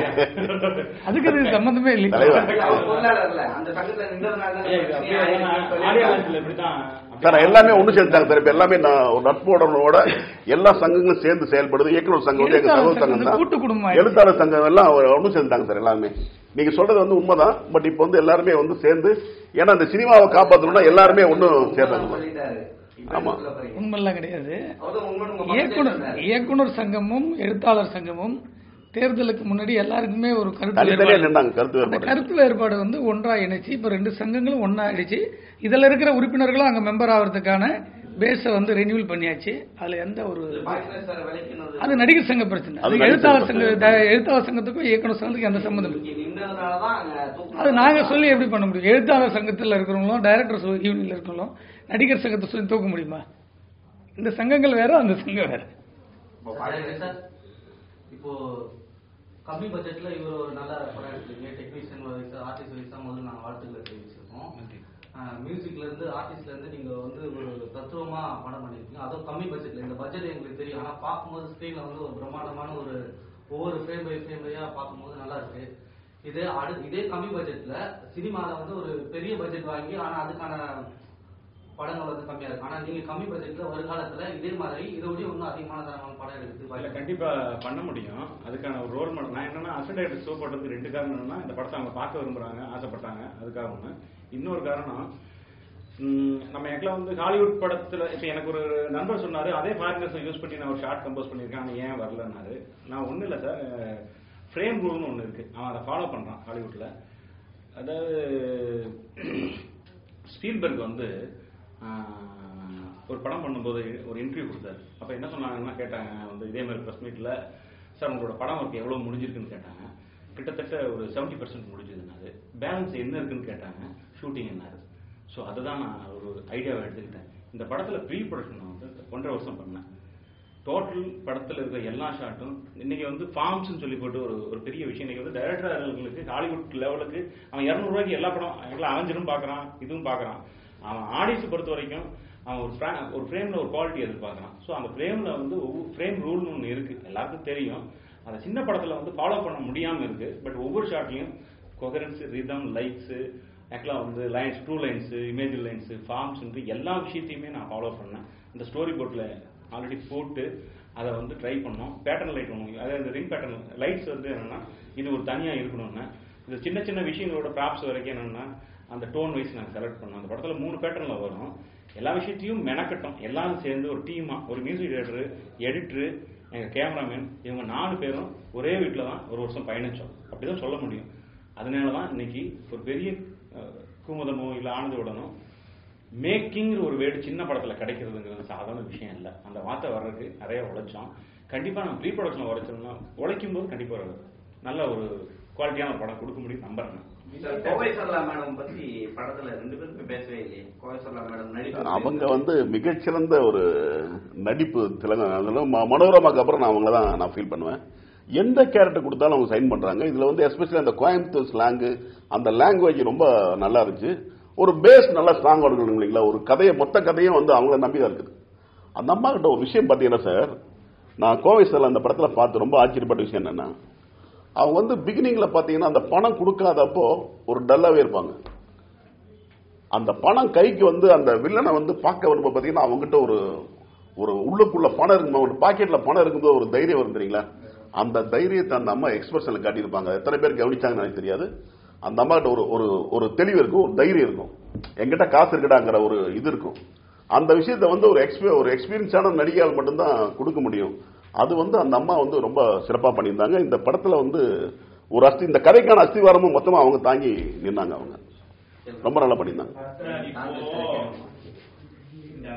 அதுக்கு அது சம்பந்தமே இல்லை தலைவர். இல்ல, அவர் பொருளாளர் இல்ல அந்த சங்கத்துல நின்றதுனாலதான் ஏய், பிரச்சனை அப்படியே ஆயிடுச்சுன்னு ஏன்னா, சொல்லியிருக்காங்க. ஆடியோ லான்ச்ல இப்படித்தான் சார் எல்லாமே ஒண்ணு சேர்ந்தாங்க சார் இப்ப எல்லாமே நான் ஒரு நட்போடனோட எல்லா சங்கங்களும் சேர்ந்து செயல்படுது இயக்குனர் சங்கம் வந்து எங்க எழுத்தாளர் சகோதர சங்கம் சங்கம் தான் கூட்டு குடும்பம் ஆயிடுச்சு. எழுத்தாளர் சங்கம் எல்லாம் ஒண்ணு சேர்ந்தாங்க சார் எல்லாமே நீங்க சொல்றது வந்து உண்மைதான் பட் இப்ப வந்து எல்லாருமே வந்து சேர்ந்து ஏன்னா இந்த சினிமாவை காப்பாத்தணும்னா எல்லாருமே ஒண்ணும் சேர்ந்தாங்க சொல்லிட்டாரு இப்ப ஆமா. என்ன சொல்ல போறீங்க? உண்மையெல்லாம் கிடையாது அவர்தான் உண்மைன்னு உங்க பக்கத்துல இயக்குனர் சொன்னாரு. இயக்குனர் சங்கமும் எழுத்தாளர் சங்கமும் தேர்தலுக்கு முன்னாடி எல்லாருக்குமே ஒரு கருத்து தனித்தனியா வேறுபாடு நின்றாங்க கருத்து அந்த வேறுபாடு கருத்து வேறுபாடு வந்து ஒன்றா இணைச்சு இப்ப ரெண்டு சங்கங்களும் ஒண்ணா ஆயிடுச்சு இதுல இருக்கிற உறுப்பினர்களும் அங்க மெம்பர் ஆகிறதுக்கான பேஸை வந்து ரெனியூவல் பண்ணியாச்சு அதுல எந்த ஒரு பாக்கியராஜ் சார் விலக்கினது அது நடிகர் சங்க பிரச்சனை அது அது நடிகர் எழுத்தாளர் சங்க சங்க த- எழுத்தாளர் சங்கத்துக்கும் இயக்குனர் சங்கத்துக்கும் எந்த சம்மந்தம் இல்லை இங்க நின்றதுனாலதான் அங்க தூக்கு அது நாங்க சொல்லி எப்படி பண்ண முடியும் எழுத்தாளர் சங்கத்தில் இருக்கிறவங்களும் டைரக்டர் யூனியன்ல இருக்கிறவங்களும் நடிகர் சங்கத்தை சொல்லி தூக்க முடியுமா இந்த சங்கங்கள் வேற அந்த சங்கம் வேற இப்போ பழைய சார் இப்போ கம்மி பட்ஜெட்ல இவர் ஒரு நல்ல படம் எடுத்துருக்கீங்க டெக்னீஷியன் வைஸ் ஆர்டிஸ்ட் வைஸ் தான் முதல்ல நாங்கள் வாழ்த்துக்களை தெரிவிச்சிருக்கோம் மியூசிக்ல இருந்து ஆர்டிஸ்ட்ல இருந்து நீங்க வந்து ஒரு தத்துவமா படம் பண்ணிருக்கீங்க அதுவும் கம்மி பட்ஜெட்ல இந்த பட்ஜெட் எங்களுக்கு தெரியும் ஆனா பார்க்கும்போது ஸ்கிரீன்ல வந்து ஒரு பிரம்மாண்டமான ஒரு ஒவ்வொரு ஃப்ரேம் பை ஃப்ரேம் பையா பார்க்கும்போது நல்லா இருக்கு இதே அடு இதே கம்மி பட்ஜெட்ல சினிமால வந்து ஒரு பெரிய பட்ஜெட் வாங்கி ஆனா அதுக்கான படங்கள் வந்து கம்மியா இருக்கு ஆனா நீங்க கம்மி பட்ஜெட்ல வருங்காலத்துல இதே மாதிரி இதோடய இன்னும் அதிகமான தரமான படம் இல்ல எடுத்து கண்டிப்பா பண்ண முடியும் அதுக்கான ஒரு ரோல் மாடல் நான் என்னன்னா அசடைட் ஷோ பண்றதுக்கு ரெண்டு காரணம் என்னன்னா இந்த படத்தை அவங்க பார்க்க விரும்புறாங்க ஆசைப்பட்டாங்க அதுக்காக ஒண்ணு இன்னொரு காரணம் ம், நம்ம ஆக்சுவலா வந்து ஹாலிவுட் படத்துல இப்ப எனக்கு ஒரு நண்பர் சொன்னாரு அதே ஃபாரினர்ஸ் யூஸ் பண்ணி நான் ஒரு ஷார்ட் கம்போஸ் பண்ணியிருக்கேன் அவன் ஏன் வரலன்னாரு நான் ஒண்ணும் இல்ல சார் ஃப்ரேம் ரூல்னு ஒண்ணு இருக்கு அவன் அதை ஃபாலோ பண்றான் ஹாலிவுட்ல அதாவது ஸ்பீல்பர்க் வந்து ஆஹ், ஒரு படம் பண்ணும்போது ஒரு இன்டர்வியூ கொடுத்தாரு அப்ப என்ன சொன்னாங்கன்னா கேட்டாங்க வந்து இதே மாதிரி ப்ரெஸ் மீட்ல சார் உங்களோட படம் ஒர்க் எவ்வளவு முடிஞ்சிருக்குன்னு கேட்டாங்க கிட்டத்தட்ட ஒரு 70% பர்சன்ட் முடிஞ்சதுனாரு பேலன்ஸ் என்ன இருக்குன்னு கேட்டாங்க ஷூட்டிங் என்னாரு ஸோ அதுதான் நான் ஒரு ஐடியாவை எடுத்துக்கிட்டேன் இந்த படத்துல ப்ரீ ப்ரொடக்ஷன் நான் வந்து ஒன்றரை வருஷம் பண்ணேன் டோட்டல் படத்துல இருக்கிற எல்லா ஷாட்டும் இன்னைக்கு வந்து ஃபார்ம்ஸ்னு சொல்லி போட்டு ஒரு ஒரு பெரிய விஷயம் இன்னைக்கு வந்து டைரக்டர்களுக்கு ஹாலிவுட் லெவலுக்கு அவன் இரநூறுவாய்க்கு எல்லா படம் எல்லாம் அவஞ்சரும் பார்க்கறான் இதுவும் பார்க்கறான் அவன் ஆடியன்ஸ் பொறுத்த வரைக்கும் அவன் ஒரு fra- ஒரு ஃப்ரேம்ல ஒரு குவாலிட்டி எதிர்பார்க்கறான் ஸோ அந்த ஃப்ரேம்ல வந்து ஃப்ரேம் ரூல்னு ஒன்று இருக்கு எல்லாருக்கும் தெரியும் அந்த சின்ன படத்துல வந்து ஃபாலோ பண்ண முடியாம இருக்கு பட் ஒவ்வொரு ஷாட்லயும் கொகரன்ஸ் ரிதம் லைட்ஸ் ஆக்சுவலாக வந்து lines to lines image lines forms எல்லா விஷயத்தையுமே நான் ஃபாலோ பண்ணேன் இந்த ஸ்டோரி போர்டில் ஆல்ரெடி போட்டு அதை வந்து ட்ரை பண்ணோம் பேட்டர்ன் லைட் ஒன்று அதாவது இந்த ரிங் பேட்டர்ன் லைட்ஸ் வந்து என்னன்னா இது ஒரு தனியாக இருக்கணும்னு இது சின்ன சின்ன விஷயங்களோட ப்ராப்ஸ் வரைக்கும் என்னன்னா அந்த டோன் வைஸ் நாங்கள் செலக்ட் பண்ணோம் அந்த படத்தில் மூணு பேட்டர்னில் வரும் எல்லா விஷயத்தையும் மெனக்கட்டும் எல்லாரும் சேர்ந்து ஒரு டீமா ஒரு மியூசிக் டைரக்டர் எடிட்டரு எங்கள் கேமராமேன் இவங்க நாலு பேரும் ஒரே வீட்டில் தான் ஒரு வருஷம் பயணிச்சோம் அப்படிதான் சொல்ல முடியும் அதனால தான் இன்னைக்கு ஒரு பெரிய அஹ், குமுதமோ இல்லை ஆனந்தோடனோ மேக்கிங்கிற ஒரு வேர்டு சின்ன படத்துல கிடைக்கிறதுங்கிறது சாதாரண விஷயம் இல்லை அந்த வார்த்தை வர்றதுக்கு நிறைய உழைச்சோம் கண்டிப்பா நம்ம ப்ரீ ப்ரொடக்ஷன் உழைச்சோம்னா உழைக்கும் போது கண்டிப்பா ஒரு நல்ல ஒரு குவாலிட்டியான ஒரு படம் கொடுக்க முடியும் நம்புறேன் சார் கோவை சரளா மேடம் பத்தி படத்துல ரெண்டு பேருமே பேசவே இல்லையே கோவை சரளா மேடம் நடிப்பு அவங்க வந்து மிகச்சிறந்த ஒரு நடிப்பு திலங்க அதெல்லாம் ம- மனோரமாக்கு அப்புறம் நான் அவங்கள தான் நான் ஃபீல் பண்ணுவேன் எந்த கேரக்டர் கொடுத்தாலும் அவங்க சைன் பண்றாங்க இதுல வந்து எஸ்பெஷலி அந்த கோயம்புத்தூர் ஸ்லாங்கு அந்த லாங்குவேஜ் ரொம்ப நல்லா இருந்துச்சு ஒரு பேஸ் நல்லா ஸ்ட்ராங் இருக்கணும் இல்லைங்களா ஒரு கதையை மொத்த கதையும் வந்து அவங்கள நம்பி தான் இருக்குது அந்த அம்மா கிட்ட ஒரு விஷயம் பார்த்தீங்கன்னா சார் நான் கோவை சார் அந்த படத்துல பார்த்து ரொம்ப ஆச்சரியப்பட்ட விஷயம் என்னன்னா அவங்க வந்து பிகினிங்ல பாத்தீங்கன்னா அந்த பணம் கொடுக்காதப்போ ஒரு டல்லாவே இருப்பாங்க அந்த பணம் கைக்கு வந்து அந்த வில்லனை வந்து பார்க்க வரும்போது பாத்தீங்கன்னா அவங்ககிட்ட ஒரு ஒரு உள்ளுக்குள்ள பணம் இருக்கும் ஒரு பாக்கெட்ல பணம் இருக்கும்போது ஒரு தைரியம் வரும் தெரியுங்களா அந்த தைரியத்தை அந்த அம்மா எக்ஸ்பிரஷன்ல காட்டியிருப்பாங்க எத்தனை பேர் கவனிச்சாங்கன்னு எனக்கு தெரியாது அந்த அம்மா கிட்ட ஒரு ஒரு ஒரு தெளிவு இருக்கும் ஒரு தைரியம் இருக்கும் எங்கிட்ட காசு இருக்குடாங்கிற ஒரு இது இருக்கும் அந்த விஷயத்தை வந்து ஒரு எக்ஸ்பீ ஒரு எக்ஸ்பீரியன்ஸான நடிகையால் மட்டும்தான் கொடுக்க முடியும் அது வந்து அந்த அம்மா வந்து ரொம்ப சிறப்பா பண்ணியிருந்தாங்க இந்த படத்துல வந்து ஒரு அஸ்தி இந்த கதைக்கான அஸ்திவாரமும் மொத்தமா அவங்க தாங்கி நின்னாங்க அவங்க ரொம்ப நல்லா பண்ணியிருந்தாங்க சார், இப்போ இந்த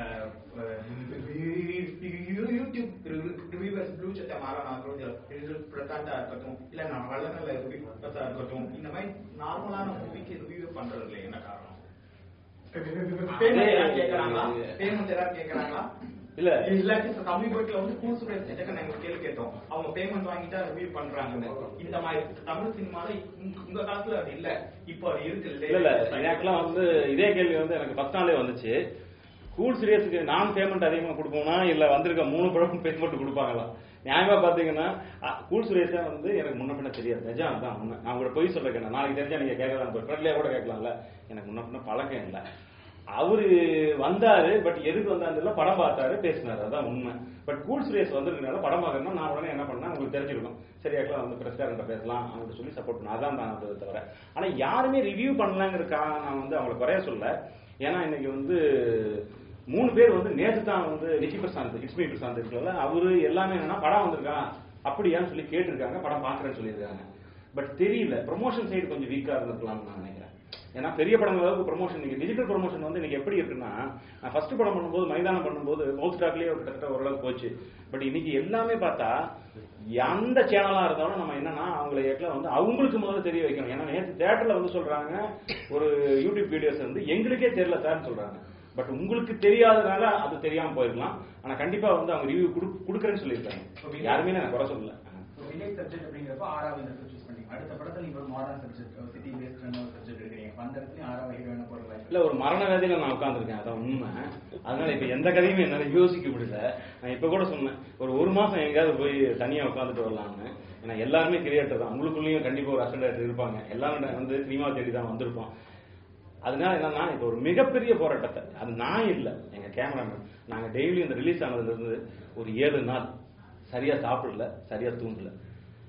யூடியூப் ரிவ்யூவர்ஸ் ப்ளூ சட்டை மாறனா இருக்கட்டும் பிரசாந்தா இருக்கட்டும் இல்ல நான் வல்லநல பிரசாத் இருக்கட்டும் இந்த மாதிரி நார்மலான மூவிக்கு ரிவ்யூ பண்றதுல என்ன காரணம் பேமெண்ட் ஏதாவது கேக்குறாங்களா பேமெண்ட் ஏதாவது கேக்குறாங்களா இல்ல. இல்லாட்டி சமீபத்துல வந்து கூல் சுரேஷ் கிட்ட நாங்க கேள்வி கேட்டோம் அவங்க பேமெண்ட் வாங்கிட்டா ரிவ்யூ பண்றாங்கன்னு இந்த மாதிரி தமிழ் சினிமால உங்க- உங்க காலத்துல அது இல்ல இப்போ அது இருக்கு இல்ல இல்ல எனக்குலாம் வந்து இதே கேள்வி வந்து எனக்கு ஃபர்ஸ்ட் நாளே வந்துச்சு கூல் சீரியஸுக்கு நான் பேமெண்ட் அதிகமா கொடுப்போம்னா இல்ல வந்திருக்க மூணு படம் பேமெண்ட் கொடுப்பாங்களா நியாயமா பாத்தீங்கன்னா கூல் சுரேஷா வந்து எனக்கு முன்ன பின்ன தெரியாது நிஜம் அதான் உண்மை நான் கூட பொய் சொல்றேன் நாளைக்கு தெரிஞ்சா நீங்க கேட்கலாம் ஃப்ரெண்ட்லியா கூட கேட்கலாம்ல எனக்கு முன்ன பின்ன பழக்கம் இல்லை அவரு வந்தாரு பட் எதுக்கு வந்தாருல படம் பார்த்தாரு பேசினாரு அதான் உண்மை பட் கூல் சுரேஷ் வந்திருக்கனால படம் பார்க்கணும்னா நான் உடனே என்ன பண்ணேன் உங்களுக்கு தெரிஞ்சிருக்கும் சரி ஆக்சுவலா வந்து பிரஸ்காரன்ட்ட பேசலாம் அவங்கள்ட்ட சொல்லி சப்போர்ட் பண்ண அதான் நான் வந்ததை தவிர ஆனா யாருமே ரிவ்யூ பண்ணலாங்கிறதுக்காக நான் வந்து அவங்களை குறைய சொல்ல ஏன்னா இன்னைக்கு வந்து மூணு பேர் வந்து நேத்து தான் வந்து நிக்கி பிரசாந்த் இட்ஸ்மி பிரசாந்த் இருக்குல்ல அவரு எல்லாமே என்னன்னா படம் வந்திருக்கான் அப்படியான்னு சொல்லி கேட்டிருக்காங்க படம் பாக்குறேன்னு சொல்லியிருக்காங்க பட் தெரியல ப்ரொமோஷன் சைடு கொஞ்சம் வீக்கா இருந்திருக்கலாம்னு நான் நினைக்கிறேன் ஏன்னா பெரிய படங்கள் அளவுக்கு ப்ரொமோஷன் இன்னைக்கு டிஜிட்டல் ப்ரொமோஷன் வந்து இன்னைக்கு எப்படி இருக்குன்னா நான் ஃபர்ஸ்ட் படம் பண்ணும்போது மைதானம் பண்ணும்போது மவுத் ஸ்டாக்லயே கிட்டத்தட்ட ஓரளவுக்கு போச்சு பட் இன்னைக்கு எல்லாமே பார்த்தா எந்த சேனலா இருந்தாலும் நம்ம என்னன்னா அவங்களை ஏற்கனவே வந்து அவங்களுக்கு முதல்ல தெரிய வைக்கணும் ஏன்னா நேற்று தேட்டர்ல வந்து சொல்றாங்க ஒரு யூடியூப் வீடியோஸ் வந்து எங்களுக்கே தெரியல சார்னு சொல்றாங்க பட் உங்களுக்கு தெரியாதனால அது தெரியாம போயிருக்கலாம் ஆனா கண்டிப்பா வந்து அவங்க ரிவ்யூ கொடுக்குறேன்னு சொல்லியிருக்காங்க யாருமே நான் குறை சொல்லல வில்லேஜ் சப்ஜெக்ட் அப்படிங்கிறப்ப ஆறாவது இடத்துல சூஸ் பண்ணீங்க அடுத்த படத்துல நீங்க ஒரு மாடர்ன் சப்ஜெக்ட் சிட்டி பேஸ்ட் ஒரு சப்ஜெக்ட் எடுக்கிறீங்க அப்ப அந்த இடத்துல ஆறாவது ஹீரோயின போற வாய்ப்பு இல்ல ஒரு மரண வேதையில நான் உட்காந்துருக்கேன் அதான் உண்மை அதனால இப்ப எந்த கதையுமே என்னால யோசிக்க முடியல நான் இப்ப கூட சொன்னேன் ஒரு ஒரு மாசம் எங்கேயாவது போய் தனியா உட்காந்துட்டு வரலாம்னு ஏன்னா எல்லாருமே கிரியேட்டர் தான் உங்களுக்குள்ளேயும் கண்டிப்பா ஒரு அசண்டாயிட்டு இருப்பாங்க எல்லாரும் வந்து சினிமா தேடி தான் வந்திருப்போம் அதனால என்னன்னா இப்ப ஒரு மிகப்பெரிய போராட்டத்தை அது நான் இல்ல எங்க கேமராமேன் நாங்க டெய்லி இந்த ரிலீஸ் ஆனதுல இருந்து ஒரு ஏழு நாள் சரியா சாப்பிடல சரியா தூங்கல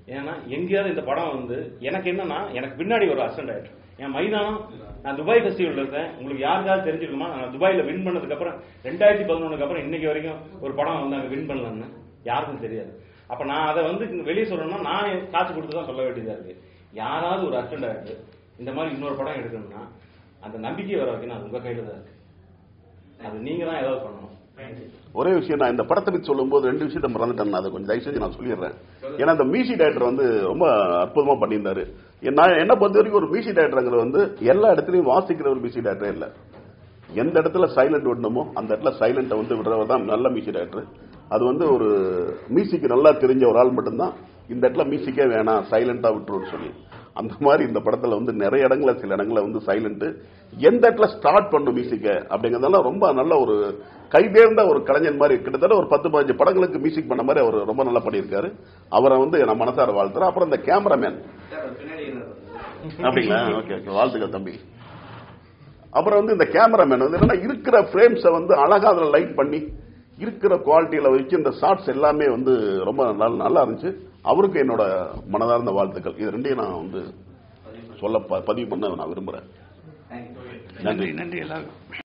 ஏன்னா எங்கேயாவது இந்த படம் வந்து எனக்கு என்னன்னா எனக்கு பின்னாடி ஒரு அசண்ட் ஆயிடுச்சு என் மைதானம் நான் துபாய் ஃபெஸ்டிவல் இருந்தேன் உங்களுக்கு யாருக்காவது தெரிஞ்சிருக்குமா நான் துபாயில வின் பண்ணதுக்கு அப்புறம் ரெண்டாயிரத்தி பதினொன்னுக்கு அப்புறம் இன்னைக்கு வரைக்கும் ஒரு படம் வந்து அங்க வின் பண்ணலன்னு யாருக்கும் தெரியாது அப்ப நான் அதை வந்து இங்க வெளியே சொல்லணும்னா நான் என் காசு கொடுத்து தான் சொல்ல வேண்டியதா இருக்கு யாராவது ஒரு அசண்ட் ஆயிட்டு இந்த மாதிரி இன்னொரு படம் எடுக்கணும்னா அந்த நம்பிக்கை வர வைக்கணும் அது உங்க கையில தான் இருக்கு அது நீங்க தான் ஏதாவது பண்ணணும் ஒரே விஷயம் நான் இந்த படத்தை பத்தி சொல்லும்போது ரெண்டு விஷயத்த மறந்துட்டேன் நான் அதை கொஞ்சம் தயவு செஞ்சு நான் சொல்லிடுறேன் ஏன்னா இந்த மியூசிக் டைரக்டர் வந்து ரொம்ப அற்புதமா பண்ணியிருந்தாரு நான் என்ன பொறுத்த வரைக்கும் ஒரு மியூசிக் டைரக்டருங்கிறது வந்து எல்லா இடத்துலயும் வாசிக்கிற ஒரு மியூசிக் டைரக்டர் இல்ல எந்த இடத்துல சைலண்ட் விடணுமோ அந்த இடத்துல சைலண்ட்டை வந்து விடுறவர் தான் நல்ல மியூசிக் டைரக்டர் அது வந்து ஒரு மியூசிக் நல்லா தெரிஞ்ச ஒரு ஆள் மட்டும்தான் இந்த இடத்துல மியூசிக்கே வேணாம் சைலண்டா விட்டுருன்னு சொல்லி அந்த மாதிரி இந்த படத்துல வந்து நிறைய இடங்கள்ல சில இடங்கள்ல வந்து சைலண்ட் எந்த இடத்துல ஸ்டார்ட் பண்ணும் மியூசிக்க அப்படிங்கறதெல்லாம் ரொம்ப நல்ல ஒரு கைதேர்ந்த ஒரு கலைஞன் மாதிரி கிட்டத்தட்ட ஒரு பத்து பதினஞ்சு படங்களுக்கு மியூசிக் பண்ண மாதிரி அவர் ரொம்ப நல்லா பண்ணியிருக்காரு அவரை வந்து நான் மனசார வாழ்த்துறேன் அப்புறம் இந்த கேமராமேன் சார் பின்னாடி இருக்கிறது. அப்படிங்களா ஓகே ஓகே வாழ்த்துக்கள் தம்பி அப்புறம் வந்து இந்த கேமராமேன் வந்து என்னன்னா இருக்கிற ஃப்ரேம்ஸை வந்து அழகா அதில் லைட் பண்ணி இருக்கிற குவாலிட்டியில வச்சு இந்த ஷார்ட்ஸ் எல்லாமே வந்து ரொம்ப நல்லா நல்லா இருந்துச்சு அவருக்கு என்னோட மனதார்ந்த வாழ்த்துக்கள் இது ரெண்டையும் நான் வந்து சொல்ல ப- பதிவு பண்ண நான் விரும்புறேன் Thank you. நன்றி நன்றி எல்லாருக்கும்